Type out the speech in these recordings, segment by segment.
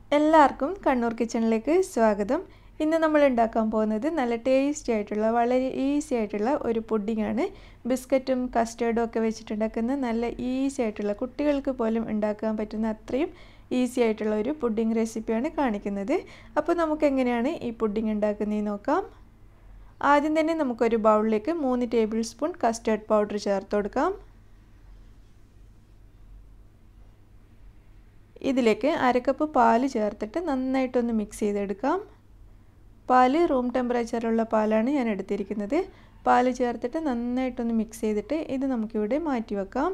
എല്ലാവർക്കും കണ്ണൂർ കിച്ചണിലേക്ക് സ്വാഗതം ഇന്ന് നമ്മൾ ഉണ്ടാക്കാൻ പോകുന്നത് നല്ല ടേസ്റ്റി ആയിട്ടുള്ള വളരെ ഈസി ആയിട്ടുള്ള ഒരു പുഡിങ്ങാണ് ബിസ്ക്കറ്റും കസ്റ്റേർഡും ഒക്കെ വെച്ചിട്ടുണ്ടാക്കുന്ന നല്ല ഈസി ആയിട്ടുള്ള കുട്ടികൾക്ക് പോലും ഉണ്ടാക്കാൻ പറ്റുന്ന അത്രയും ഈസി ആയിട്ടുള്ള ഒരു പുഡിംഗ് റെസിപ്പിയാണ് കാണിക്കുന്നത് അപ്പോൾ നമുക്ക് എങ്ങനെയാണ് ഈ പുഡിംഗ് ഉണ്ടാക്കുന്നതെന്ന് നോക്കാം ആദ്യം തന്നെ നമുക്കൊരു ബൗളിലേക്ക് മൂന്ന് ടേബിൾ സ്പൂൺ കസ്റ്റേർഡ് പൗഡർ ചേർത്ത് കൊടുക്കാം ഇതിലേക്ക് അരക്കപ്പ് പാല് ചേർത്തിട്ട് നന്നായിട്ടൊന്ന് മിക്സ് ചെയ്തെടുക്കാം പാല് റൂം ടെമ്പറേച്ചറിലുള്ള പാലാണ് ഞാൻ എടുത്തിരിക്കുന്നത് പാല് ചേർത്തിട്ട് നന്നായിട്ടൊന്ന് മിക്സ് ചെയ്തിട്ട് ഇത് നമുക്കിവിടെ മാറ്റി വെക്കാം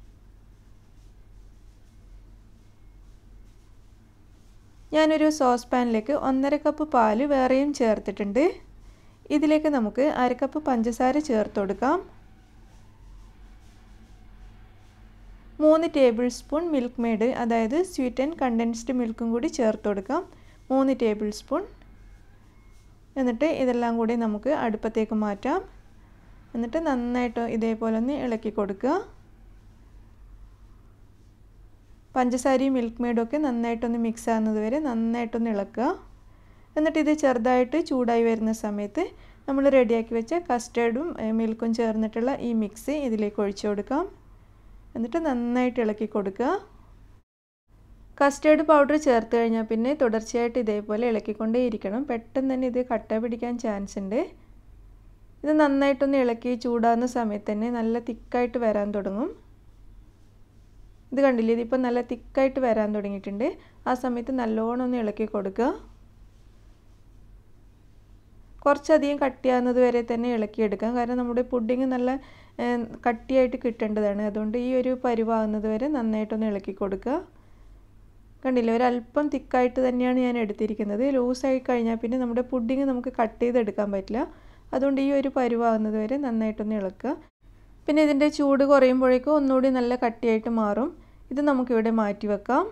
ഞാനൊരു സോസ് പാനിലേക്ക് ഒന്നര കപ്പ് പാല് വേറെയും ചേർത്തിട്ടുണ്ട് ഇതിലേക്ക് നമുക്ക് അരക്കപ്പ് പഞ്ചസാര ചേർത്ത് കൊടുക്കാം മൂന്ന് ടേബിൾ സ്പൂൺ മിൽക്ക് മെയ്ഡ് അതായത് സ്വീറ്റ് ആൻഡ് കണ്ടൻസ്ഡ് മിൽക്കും കൂടി ചേർത്ത് കൊടുക്കാം മൂന്ന് ടേബിൾ സ്പൂൺ എന്നിട്ട് ഇതെല്ലാം കൂടി നമുക്ക് അടുപ്പത്തേക്ക് മാറ്റാം എന്നിട്ട് നന്നായിട്ട് ഇതേപോലെ ഒന്ന് ഇളക്കി കൊടുക്കുക പഞ്ചസാരയും മിൽക്ക് മെയ്ഡും ഒക്കെ നന്നായിട്ടൊന്ന് മിക്സ് ആകുന്നത് വരെ നന്നായിട്ടൊന്ന് ഇളക്കുക എന്നിട്ട് ഇത് ചെറുതായിട്ട് ചൂടായി വരുന്ന സമയത്ത് നമ്മൾ റെഡിയാക്കി വെച്ച കസ്റ്റേർഡും മിൽക്കും ചേർന്നിട്ടുള്ള ഈ മിക്സ് ഇതിലേക്ക് ഒഴിച്ചു കൊടുക്കാം എന്നിട്ട് നന്നായിട്ട് ഇളക്കി കൊടുക്കുക കസ്റ്റേർഡ് പൗഡർ ചേർത്ത് കഴിഞ്ഞാൽ പിന്നെ തുടർച്ചയായിട്ട് ഇതേപോലെ ഇളക്കിക്കൊണ്ടേ ഇരിക്കണം പെട്ടെന്ന് തന്നെ ഇത് കട്ട പിടിക്കാൻ ചാൻസ് ഉണ്ട് ഇത് നന്നായിട്ടൊന്ന് ഇളക്കി ചൂടാകുന്ന സമയത്ത് തന്നെ നല്ല തിക്കായിട്ട് വരാൻ തുടങ്ങും ഇത് കണ്ടില്ലേ ഇതിപ്പോൾ നല്ല തിക്കായിട്ട് വരാൻ തുടങ്ങിയിട്ടുണ്ട് ആ സമയത്ത് നല്ലോണം ഒന്ന് ഇളക്കി കൊടുക്കുക കുറച്ചധികം കട്ടിയാകുന്നത് വരെ തന്നെ ഇളക്കിയെടുക്കാം കാരണം നമ്മുടെ പുഡിങ് നല്ല കട്ടിയായിട്ട് കിട്ടേണ്ടതാണ് അതുകൊണ്ട് ഈ ഒരു പരുവാകുന്നത് വരെ നന്നായിട്ടൊന്ന് ഇളക്കി കൊടുക്കുക കണ്ടില്ലേ ഒരല്പം തിക്കായിട്ട് തന്നെയാണ് ഞാൻ എടുത്തിരിക്കുന്നത് ലൂസായി കഴിഞ്ഞാൽ പിന്നെ നമ്മുടെ പുഡിങ് നമുക്ക് കട്ട് ചെയ്തെടുക്കാൻ പറ്റില്ല അതുകൊണ്ട് ഈ ഒരു പരുവാകുന്നത് വരെ നന്നായിട്ടൊന്ന് ഇളക്കുക പിന്നെ ഇതിൻ്റെ ചൂട് കുറയുമ്പോഴേക്കും ഒന്നുകൂടി നല്ല കട്ടിയായിട്ട് മാറും ഇത് നമുക്കിവിടെ മാറ്റി വെക്കാം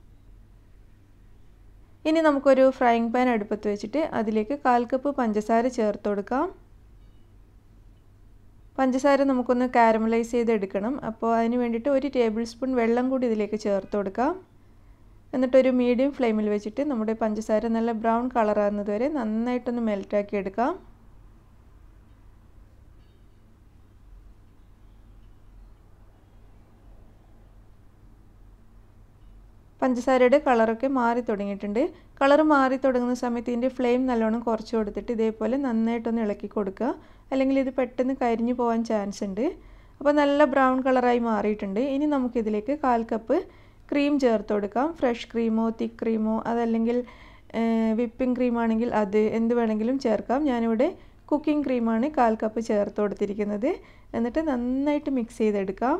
ഇനി നമുക്കൊരു ഫ്രൈങ് പാൻ അടുപ്പത്ത് വെച്ചിട്ട് അതിലേക്ക് കാൽ കപ്പ് പഞ്ചസാര ചേർത്ത് കൊടുക്കാം പഞ്ചസാര നമുക്കൊന്ന് കാരമലൈസ് ചെയ്തെടുക്കണം അപ്പോൾ അതിന് വേണ്ടിയിട്ട് ഒരു ടേബിൾ സ്പൂൺ വെള്ളം കൂടി ഇതിലേക്ക് ചേർത്ത് കൊടുക്കാം എന്നിട്ടൊരു മീഡിയം ഫ്ലെയിമിൽ വെച്ചിട്ട് നമ്മുടെ പഞ്ചസാര നല്ല ബ്രൗൺ കളറാകുന്നത് വരെ നന്നായിട്ടൊന്ന് മെൽറ്റാക്കി എടുക്കാം പഞ്ചസാരയുടെ കളറൊക്കെ മാറി തുടങ്ങിയിട്ടുണ്ട് കളർ മാറി തുടങ്ങുന്ന സമയത്ത് ഇതിൻ്റെ ഫ്ലെയിം നല്ലോണം കുറച്ച് കൊടുത്തിട്ട് ഇതേപോലെ നന്നായിട്ടൊന്ന് ഇളക്കി കൊടുക്കുക അല്ലെങ്കിൽ ഇത് പെട്ടെന്ന് കരിഞ്ഞു പോകാൻ ചാൻസ് ഉണ്ട് അപ്പോൾ നല്ല ബ്രൗൺ കളറായി മാറിയിട്ടുണ്ട് ഇനി നമുക്കിതിലേക്ക് കാൽ കപ്പ് ക്രീം ചേർത്ത് കൊടുക്കാം ഫ്രഷ് ക്രീമോ തിക്ക് ക്രീമോ അതല്ലെങ്കിൽ വിപ്പിംഗ് ക്രീം ആണെങ്കിൽ അത് എന്ത് വേണമെങ്കിലും ചേർക്കാം ഞാനിവിടെ കുക്കിംഗ് ക്രീമാണ് കാൽ കപ്പ് ചേർത്ത് കൊടുത്തിരിക്കുന്നത് എന്നിട്ട് നന്നായിട്ട് മിക്സ് ചെയ്തെടുക്കാം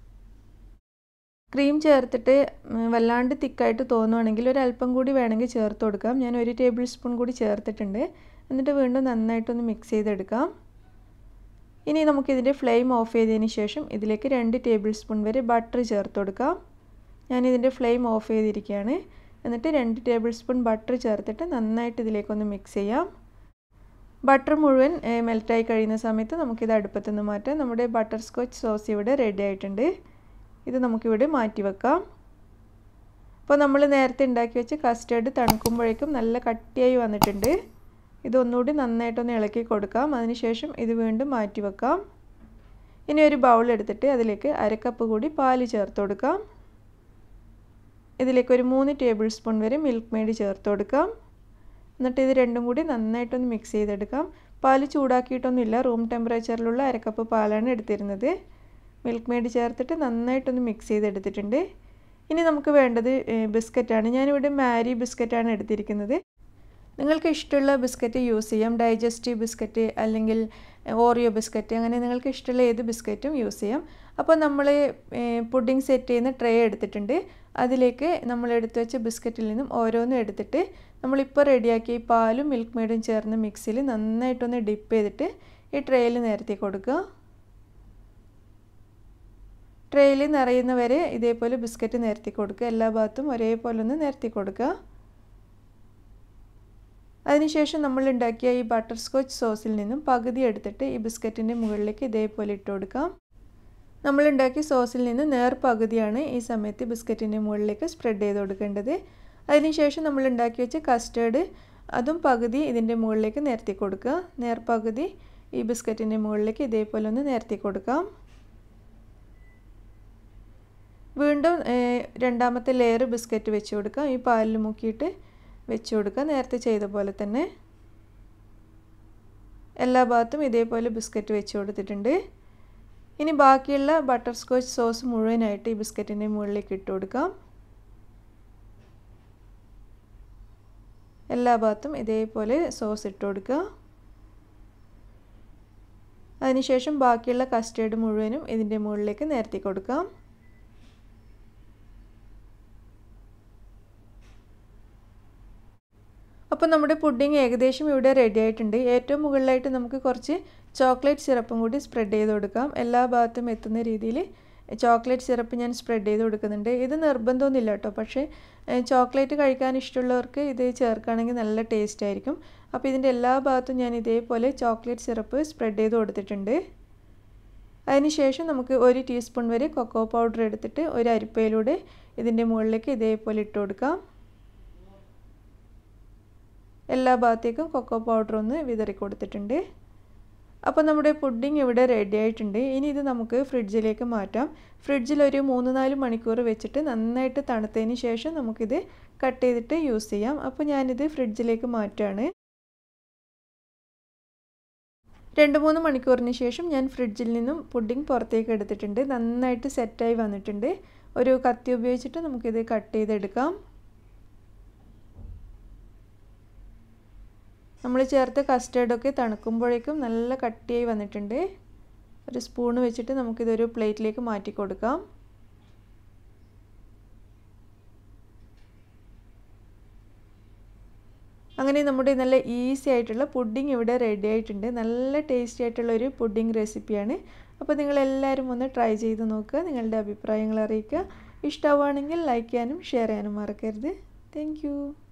ക്രീം ചേർത്തിട്ട് വല്ലാണ്ട് തിക്കായിട്ട് തോന്നുവാണെങ്കിൽ ഒരല്പം കൂടി വേണമെങ്കിൽ ചേർത്ത് കൊടുക്കാം ഞാൻ ഒരു ടേബിൾ സ്പൂൺ കൂടി ചേർത്തിട്ടുണ്ട് എന്നിട്ട് വീണ്ടും നന്നായിട്ടൊന്ന് മിക്സ് ചെയ്തെടുക്കാം ഇനി നമുക്കിതിൻ്റെ ഫ്ലെയിം ഓഫ് ചെയ്തതിന് ശേഷം ഇതിലേക്ക് രണ്ട് ടേബിൾ സ്പൂൺ വരെ ബട്ടർ ചേർത്ത് കൊടുക്കാം ഞാനിതിൻ്റെ ഫ്ലെയിം ഓഫ് ചെയ്തിരിക്കുകയാണ് എന്നിട്ട് രണ്ട് ടേബിൾ സ്പൂൺ ബട്ടർ ചേർത്തിട്ട് നന്നായിട്ട് ഇതിലേക്കൊന്ന് മിക്സ് ചെയ്യാം ബട്ടർ മുഴുവൻ മെൽറ്റായി കഴിയുന്ന സമയത്ത് നമുക്കിത് അടുപ്പത്തു നിന്ന് മാറ്റാം നമ്മുടെ ബട്ടർ സ്കോച്ച് സോസ് ഇവിടെ റെഡി ആയിട്ടുണ്ട് ഇത് നമുക്കിവിടെ മാറ്റി വെക്കാം അപ്പോൾ നമ്മൾ നേരത്തെ ഉണ്ടാക്കി വെച്ച കസ്റ്റേർഡ് തണുക്കുമ്പോഴേക്കും നല്ല കട്ടിയായി വന്നിട്ടുണ്ട് ഇതൊന്നുകൂടി നന്നായിട്ടൊന്ന് ഇളക്കി കൊടുക്കാം അതിനുശേഷം ഇത് വീണ്ടും മാറ്റി വെക്കാം ഇനി ഒരു ബൗൾ എടുത്തിട്ട് അതിലേക്ക് അരക്കപ്പ് കൂടി പാല് ചേർത്ത് കൊടുക്കാം ഇതിലേക്ക് ഒരു മൂന്ന് ടേബിൾ സ്പൂൺ വരെ മിൽക്ക് മെയ്ഡ് ചേർത്ത് കൊടുക്കാം എന്നിട്ട് ഇത് രണ്ടും കൂടി നന്നായിട്ടൊന്ന് മിക്സ് ചെയ്തെടുക്കാം പാല് ചൂടാക്കിയിട്ടൊന്നുമില്ല റൂം ടെമ്പറേച്ചറിലുള്ള അരക്കപ്പ് പാലാണ് എടുത്തിരുന്നത് മിൽക്ക് മെയ്ഡ് ചേർത്തിട്ട് നന്നായിട്ടൊന്ന് മിക്സ് ചെയ്തെടുത്തിട്ടുണ്ട് ഇനി നമുക്ക് വേണ്ടത് ബിസ്ക്കറ്റാണ് ഞാനിവിടെ മാരി ബിസ്ക്കറ്റാണ് എടുത്തിരിക്കുന്നത് നിങ്ങൾക്ക് ഇഷ്ടമുള്ള ബിസ്ക്കറ്റ് യൂസ് ചെയ്യാം ഡൈജസ്റ്റീവ് ബിസ്ക്കറ്റ് അല്ലെങ്കിൽ ഓറിയോ ബിസ്ക്കറ്റ് അങ്ങനെ നിങ്ങൾക്ക് ഇഷ്ടമുള്ള ഏത് ബിസ്ക്കറ്റും യൂസ് ചെയ്യാം അപ്പോൾ നമ്മൾ പുഡിംഗ് സെറ്റ് ചെയ്യുന്ന ട്രേ എടുത്തിട്ടുണ്ട് അതിലേക്ക് നമ്മൾ എടുത്തു വെച്ച ബിസ്ക്കറ്റിൽ നിന്നും ഓരോന്നും എടുത്തിട്ട് നമ്മളിപ്പോൾ റെഡിയാക്കിയ ഈ പാലും മിൽക്ക് മെയ്ഡും ചേർന്ന മിക്സിയിൽ നന്നായിട്ടൊന്ന് ഡിപ്പ് ചെയ്തിട്ട് ഈ ട്രേയിൽ നിരത്തി കൊടുക്കുക ട്രേയിൽ നിറയുന്നവരെ ഇതേപോലെ ബിസ്ക്കറ്റ് നിരത്തി കൊടുക്കുക എല്ലാ ഭാഗത്തും ഒരേപോലെ ഒന്ന് നിരത്തി കൊടുക്കുക അതിനുശേഷം നമ്മൾ ഉണ്ടാക്കിയ ഈ ബട്ടർ സ്കോച്ച് സോസിൽ നിന്നും പകുതി എടുത്തിട്ട് ഈ ബിസ്ക്കറ്റിൻ്റെ മുകളിലേക്ക് ഇതേപോലെ ഇട്ട് കൊടുക്കാം നമ്മൾ ഉണ്ടാക്കിയ സോസിൽ നിന്ന് നേർ പകുതിയാണ് ഈ സമയത്ത് ബിസ്ക്കറ്റിൻ്റെ മുകളിലേക്ക് സ്പ്രെഡ് ചെയ്ത് കൊടുക്കേണ്ടത് അതിനുശേഷം നമ്മൾ ഉണ്ടാക്കി വെച്ച കസ്റ്റേർഡ് അതും പകുതി ഇതിൻ്റെ മുകളിലേക്ക് നിരത്തി കൊടുക്കുക നേർപകുതി ഈ ബിസ്ക്കറ്റിൻ്റെ മുകളിലേക്ക് ഇതേപോലെ ഒന്ന് നിരത്തി കൊടുക്കാം വീണ്ടും രണ്ടാമത്തെ ലെയർ ബിസ്ക്കറ്റ് വെച്ച് കൊടുക്കാം ഈ പാലിൽ മുക്കിയിട്ട് വെച്ച് കൊടുക്കുക നേരത്തെ ചെയ്ത പോലെ തന്നെ എല്ലാ ഭാഗത്തും ഇതേപോലെ ബിസ്ക്കറ്റ് വെച്ച് കൊടുത്തിട്ടുണ്ട് ഇനി ബാക്കിയുള്ള ബട്ടർ സ്കോച്ച് സോസ് മുഴുവനായിട്ട് ഈ ബിസ്ക്കറ്റിൻ്റെ മുകളിലേക്ക് ഇട്ട് കൊടുക്കാം എല്ലാ ഭാഗത്തും ഇതേപോലെ സോസ് ഇട്ട് കൊടുക്കുക അതിനുശേഷം ബാക്കിയുള്ള കസ്റ്റേർഡ് മുഴുവനും ഇതിൻ്റെ മുകളിലേക്ക് നിരത്തി കൊടുക്കാം അപ്പോൾ നമ്മുടെ പുഡിംഗ് ഏകദേശം ഇവിടെ റെഡി ആയിട്ടുണ്ട് ഏറ്റവും മുകളിലായിട്ട് നമുക്ക് കുറച്ച് ചോക്ലേറ്റ് സിറപ്പും കൂടി സ്പ്രെഡ് ചെയ്ത് കൊടുക്കാം എല്ലാ ഭാഗത്തും എത്തുന്ന രീതിയിൽ ചോക്ലേറ്റ് സിറപ്പ് ഞാൻ സ്പ്രെഡ് ചെയ്ത് കൊടുക്കുന്നുണ്ട് ഇത് നിർബന്ധമൊന്നുമില്ല കേട്ടോ പക്ഷേ ചോക്ലേറ്റ് കഴിക്കാൻ ഇഷ്ടമുള്ളവർക്ക് ഇത് ചേർക്കുകയാണെങ്കിൽ നല്ല ടേസ്റ്റ് ആയിരിക്കും അപ്പോൾ ഇതിൻ്റെ എല്ലാ ഭാഗത്തും ഞാൻ ഇതേപോലെ ചോക്ലേറ്റ് സിറപ്പ് സ്പ്രെഡ് ചെയ്ത് കൊടുത്തിട്ടുണ്ട് അതിനുശേഷം നമുക്ക് ഒരു ടീസ്പൂൺ വരെ കൊക്കോ പൗഡർ എടുത്തിട്ട് ഒരു അരിപ്പയിലൂടെ ഇതിൻ്റെ മുകളിലേക്ക് ഇതേപോലെ ഇട്ട് കൊടുക്കാം എല്ലാ ഭാഗത്തേക്കും കൊക്കോ പൗഡർ ഒന്ന് വിതറി കൊടുത്തിട്ടുണ്ട് അപ്പോൾ നമ്മുടെ പുഡിംഗ് ഇവിടെ റെഡി ആയിട്ടുണ്ട് ഇനി ഇത് നമുക്ക് ഫ്രിഡ്ജിലേക്ക് മാറ്റാം ഫ്രിഡ്ജിൽ ഒരു മൂന്ന് നാല് മണിക്കൂർ വെച്ചിട്ട് നന്നായിട്ട് തണുത്തതിന് ശേഷം നമുക്കിത് കട്ട് ചെയ്തിട്ട് യൂസ് ചെയ്യാം അപ്പോൾ ഞാനിത് ഫ്രിഡ്ജിലേക്ക് മാറ്റുകയാണ് രണ്ട് മൂന്ന് മണിക്കൂറിന് ശേഷം ഞാൻ ഫ്രിഡ്ജിൽ നിന്നും പുഡിംഗ് പുറത്തേക്ക് എടുത്തിട്ടുണ്ട് നന്നായിട്ട് സെറ്റായി വന്നിട്ടുണ്ട് ഒരു കത്തി ഉപയോഗിച്ചിട്ട് നമുക്കിത് കട്ട് ചെയ്തെടുക്കാം നമ്മൾ ചേർത്ത കസ്റ്റേർഡൊക്കെ തണുക്കുമ്പോഴേക്കും നല്ല കട്ടിയായി വന്നിട്ടുണ്ട് ഒരു സ്പൂൺ വെച്ചിട്ട് നമുക്കിതൊരു പ്ലേറ്റിലേക്ക് മാറ്റി കൊടുക്കാം അങ്ങനെ നമ്മുടെ നല്ല ഈസി ആയിട്ടുള്ള പുഡിംഗ് ഇവിടെ റെഡി ആയിട്ടുണ്ട് നല്ല ടേസ്റ്റി ആയിട്ടുള്ള ഒരു പുഡിംഗ് റെസിപ്പിയാണ് അപ്പോൾ നിങ്ങളെല്ലാവരും ഒന്ന് ട്രൈ ചെയ്ത് നോക്കുക നിങ്ങളുടെ അഭിപ്രായങ്ങൾ അറിയിക്കുക ഇഷ്ടമാവുകയാണെങ്കിൽ ലൈക്ക് ചെയ്യാനും ഷെയർ ചെയ്യാനും മറക്കരുത് താങ്ക്